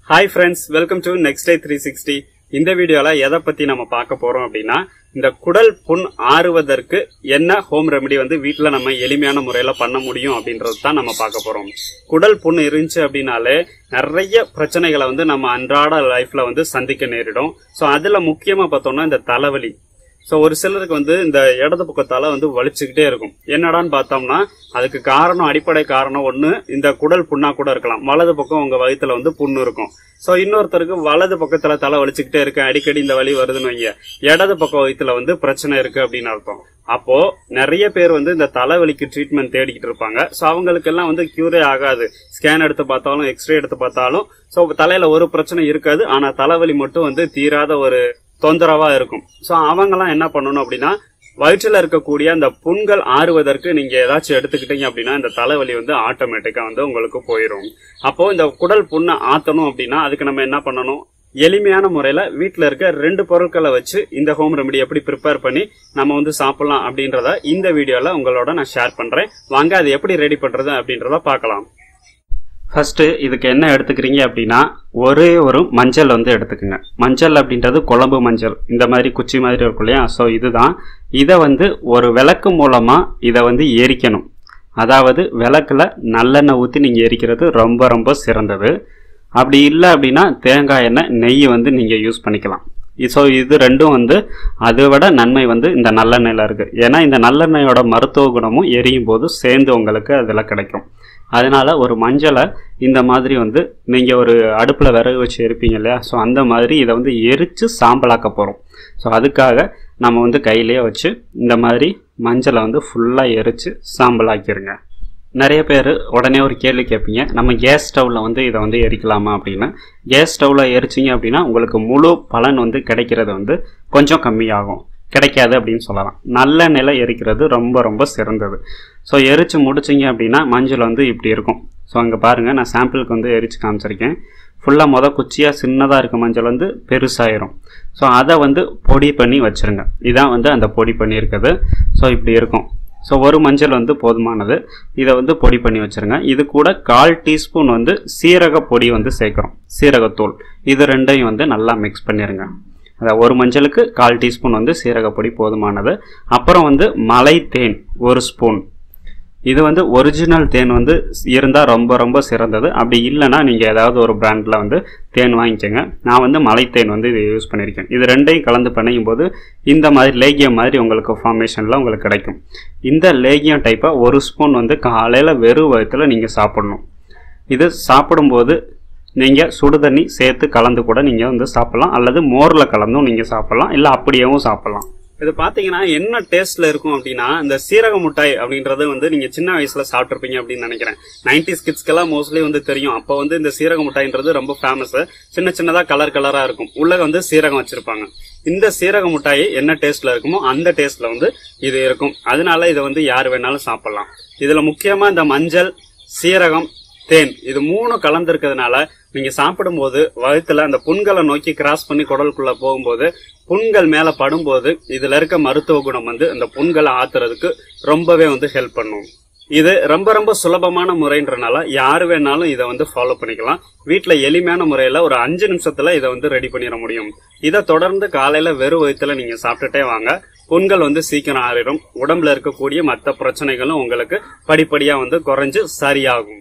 hi friends welcome to next day three sixty இந்த வீடியோல எதை பத்தி நம்ம பார்க்க போறோம் அப்படின்னா இந்த குடல் புண் ஆறுவதற்கு என்ன ஹோம் ரெமெடி வந்து வீட்ல நம்ம எளிமையான முறையில பண்ண முடியும் அப்படின்றது தான் நம்ம பார்க்க போறோம் குடல் புண் இருந்துச்சு அப்படின்னாலே நிறைய பிரச்சனைகளை வந்து நம்ம அன்றாட லைஃப்ல வந்து சந்திக்க நேரிடும் ஸோ அதுல முக்கியமா பார்த்தோம்னா இந்த தலைவலி ஸோ ஒரு சிலருக்கு வந்து இந்த இடது பக்கத்தால வந்து வலிச்சுக்கிட்டே இருக்கும் என்னடான்னு பார்த்தோம்னா அதுக்கு காரணம் அடிப்படை காரணம் ஒன்று இந்த குடல் புண்ணா கூட இருக்கலாம் வலது பக்கம் உங்க வயித்துல வந்து புண்ணு இருக்கும் ஸோ இன்னொருத்தருக்கு வலது பக்கத்துல தலை வலிச்சுக்கிட்டே இருக்கு அடிக்கடி இந்த வலி வருதுன்னு வைங்க இடது பக்கம் வயித்துல வந்து பிரச்சனை இருக்கு அப்படின்னு அர்த்தம் அப்போ நிறைய பேர் வந்து இந்த தலைவலிக்கு ட்ரீட்மெண்ட் தேடிக்கிட்டு இருப்பாங்க ஸோ அவங்களுக்கெல்லாம் வந்து கியூரே ஆகாது ஸ்கேன் எடுத்து பார்த்தாலும் எக்ஸ்ரே எடுத்து பார்த்தாலும் ஸோ தலையில ஒரு பிரச்சனை இருக்காது ஆனா தலைவலி மட்டும் வந்து தீராத ஒரு தொந்தரவா இருக்கும் ஸோ அவங்கெல்லாம் என்ன பண்ணணும் அப்படின்னா வயிற்றுல இருக்கக்கூடிய அந்த புண்கள் ஆறுவதற்கு நீங்க ஏதாச்சும் எடுத்துக்கிட்டீங்க அப்படின்னா இந்த தலைவலி வந்து ஆட்டோமேட்டிக்கா வந்து உங்களுக்கு போயிடும் அப்போ இந்த குடல் புண்ணை ஆத்தணும் அப்படின்னா அதுக்கு நம்ம என்ன பண்ணணும் எளிமையான முறையில வீட்ல இருக்க ரெண்டு பொருட்களை வச்சு இந்த ஹோம் ரெமெடி எப்படி ப்ரிப்பேர் பண்ணி நம்ம வந்து சாப்பிடலாம் அப்படின்றத இந்த வீடியோல உங்களோட நான் ஷேர் பண்றேன் வாங்க அது எப்படி ரெடி பண்றது அப்படின்றத பார்க்கலாம் ஃபர்ஸ்ட் இதுக்கு என்ன எடுத்துக்கிறீங்க அப்படின்னா ஒரே ஒரு மஞ்சள் வந்து எடுத்துக்கோங்க மஞ்சள் அப்படின்றது குழம்பு மஞ்சள் இந்த மாதிரி குச்சி மாதிரி இருக்கும் இல்லையா ஸோ இதுதான் இதை வந்து ஒரு விளக்கு மூலமாக இதை வந்து எரிக்கணும் அதாவது விளக்குல நல்லெண்ணெய் ஊற்றி நீங்கள் எரிக்கிறது ரொம்ப ரொம்ப சிறந்தது அப்படி இல்லை அப்படின்னா தேங்காய் எண்ணெய் நெய் வந்து நீங்கள் யூஸ் பண்ணிக்கலாம் ஸோ இது ரெண்டும் வந்து அதை விட நன்மை வந்து இந்த நல்லெண்ணெயில் இருக்குது ஏன்னா இந்த நல்லெண்ணெயோட மருத்துவ குணமும் எரியும் போது சேர்ந்து உங்களுக்கு அதில் கிடைக்கும் அதனால ஒரு மஞ்சளை இந்த மாதிரி வந்து நீங்கள் ஒரு அடுப்பில் விறகு வச்சு எரிப்பீங்க இல்லையா ஸோ அந்த மாதிரி இதை வந்து எரித்து சாம்பலாக்க போகிறோம் ஸோ அதுக்காக நம்ம வந்து கையிலேயே வச்சு இந்த மாதிரி மஞ்சளை வந்து ஃபுல்லாக எரித்து சாம்பலாக்கிருங்க நிறைய பேர் உடனே ஒரு கேள்வி கேட்பீங்க நம்ம கேஸ் ஸ்டவ்வில் வந்து இதை வந்து எரிக்கலாமா அப்படின்னு கேஸ் ஸ்டவ்வில் எரிச்சிங்க அப்படின்னா உங்களுக்கு முழு பலன் வந்து கிடைக்கிறது வந்து கொஞ்சம் கம்மியாகும் கிடைக்காது அப்படின்னு சொல்லலாம் நல்ல நிலை எரிக்கிறது ரொம்ப ரொம்ப சிறந்தது ஸோ எரித்து முடிச்சிங்க அப்படின்னா மஞ்சள் வந்து இப்படி இருக்கும் ஸோ அங்கே பாருங்கள் நான் சாம்பிளுக்கு வந்து எரித்து காமிச்சிருக்கேன் ஃபுல்லாக மொதல் குச்சியாக சின்னதாக இருக்க மஞ்சள் வந்து பெருசாயிரும் ஸோ அதை வந்து பொடி பண்ணி வச்சுருங்க இதான் வந்து அந்த பொடி பண்ணியிருக்குது ஸோ இப்படி இருக்கும் ஸோ ஒரு மஞ்சள் வந்து போதுமானது இதை வந்து பொடி பண்ணி வச்சுருங்க இது கூட கால் டீஸ்பூன் வந்து சீரக பொடி வந்து சேர்க்குறோம் சீரகத்தூள் இது ரெண்டையும் வந்து நல்லா மிக்ஸ் பண்ணிடுங்க அதாவது ஒரு மஞ்சளுக்கு கால் டீஸ்பூன் வந்து சீரகப்பொடி போதுமானது அப்புறம் வந்து மலை தேன் ஒரு ஸ்பூன் இது வந்து ஒரிஜினல் தேன் வந்து இருந்தால் ரொம்ப ரொம்ப சிறந்தது அப்படி இல்லைன்னா நீங்கள் ஏதாவது ஒரு பிராண்டில் வந்து தேன் வாங்கிக்கோங்க நான் வந்து மலை தேன் வந்து இது யூஸ் பண்ணியிருக்கேன் இது ரெண்டையும் கலந்து பண்ணியும் போது இந்த மாதிரி லேகியம் மாதிரி உங்களுக்கு ஃபார்மேஷனில் உங்களுக்கு கிடைக்கும் இந்த லேகியம் டைப்பை ஒரு ஸ்பூன் வந்து காலையில் வெறும் வயத்தில் நீங்கள் சாப்பிடணும் இது சாப்பிடும்போது நீங்கள் சுடு தண்ணி சேர்த்து கலந்து கூட நீங்கள் வந்து சாப்பிட்லாம் அல்லது மோரில் கலந்தும் நீங்கள் சாப்பிட்லாம் இல்லை அப்படியேவும் சாப்பிட்லாம் இது பாத்தீங்கன்னா என்ன டேஸ்ட்ல இருக்கும் அப்படின்னா இந்த சீரக முட்டாய் அப்படின்றது வந்து நீங்க சின்ன வயசுல சாப்பிட்டுருப்பீங்க அப்படின்னு நினைக்கிறேன் நைன்டிஸ் கிட்ஸ்க்கெல்லாம் மோஸ்ட்லி வந்து தெரியும் அப்போ வந்து இந்த சீரக முட்டாய்ன்றது ரொம்ப ஃபேமஸ் சின்ன சின்னதா கலர் கலரா இருக்கும் உள்ள வந்து சீரகம் வச்சிருப்பாங்க இந்த சீரக முட்டாய் என்ன டேஸ்ட்ல இருக்குமோ அந்த டேஸ்ட்ல வந்து இது இருக்கும் அதனால இதை வந்து யார் வேணாலும் சாப்பிடலாம் இதுல முக்கியமா இந்த மஞ்சள் சீரகம் தேன் இது மூணு கலந்துருக்கிறதுனால நீங்க சாப்பிடும்போது வயிற்றுல அந்த புண்களை நோக்கி கிராஸ் பண்ணி குடலுக்குள்ள போகும்போது புண்கள் மேல படும்போது இதுல இருக்க மருத்துவ குணம் வந்து அந்த புண்களை ஆத்துறதுக்கு ரொம்பவே வந்து ஹெல்ப் பண்ணும் இது ரொம்ப ரொம்ப சுலபமான முறைன்றனால யாரு வேணாலும் இதை வந்து ஃபாலோ பண்ணிக்கலாம் வீட்டுல எளிமையான முறையில ஒரு அஞ்சு நிமிஷத்துல இதை வந்து ரெடி பண்ணிட முடியும் இதை தொடர்ந்து காலையில வெறும் வயிற்றுல நீங்க சாப்பிட்டுட்டே வாங்க புண்கள் வந்து சீக்கிரம் ஆறிடும் உடம்புல இருக்கக்கூடிய மற்ற பிரச்சனைகளும் உங்களுக்கு படிப்படியா வந்து குறைஞ்சு சரியாகும்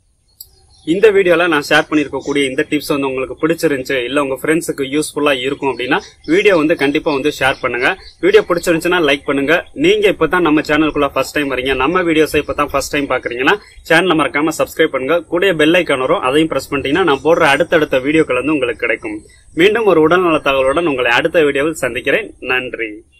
இந்த வீடியோல நான் ஷேர் பண்ணிருக்கக்கூடிய இந்த டிப்ஸ் வந்து உங்களுக்கு பிடிச்சிருந்துச்சு இல்ல உங்க ஃப்ரெண்ட்ஸுக்கு யூஸ்ஃபுல்லா இருக்கும் அப்படின்னா வீடியோ வந்து கண்டிப்பா வந்து ஷேர் பண்ணுங்க வீடியோ பிடிச்சிருந்துச்சுன்னா லைக் பண்ணுங்க நீங்க இப்பதான் நம்ம சேனலுக்குள்ள ஃபர்ஸ்ட் டைம் வரீங்க நம்ம வீடியோஸை இப்பதான் ஃபர்ஸ்ட் டைம் பாக்குறீங்கன்னா சேனலை மறக்காம சப்ஸ்கிரைப் பண்ணுங்க கூட பெல் ஐக்கான் வரும் அதையும் பிரஸ் பண்ணிட்டீங்கன்னா நான் போடுற அடுத்தடுத்த வீடியோக்கள் வந்து உங்களுக்கு கிடைக்கும் மீண்டும் ஒரு உடல்நல தகவலுடன் உங்களை அடுத்த வீடியோவில் சந்திக்கிறேன் நன்றி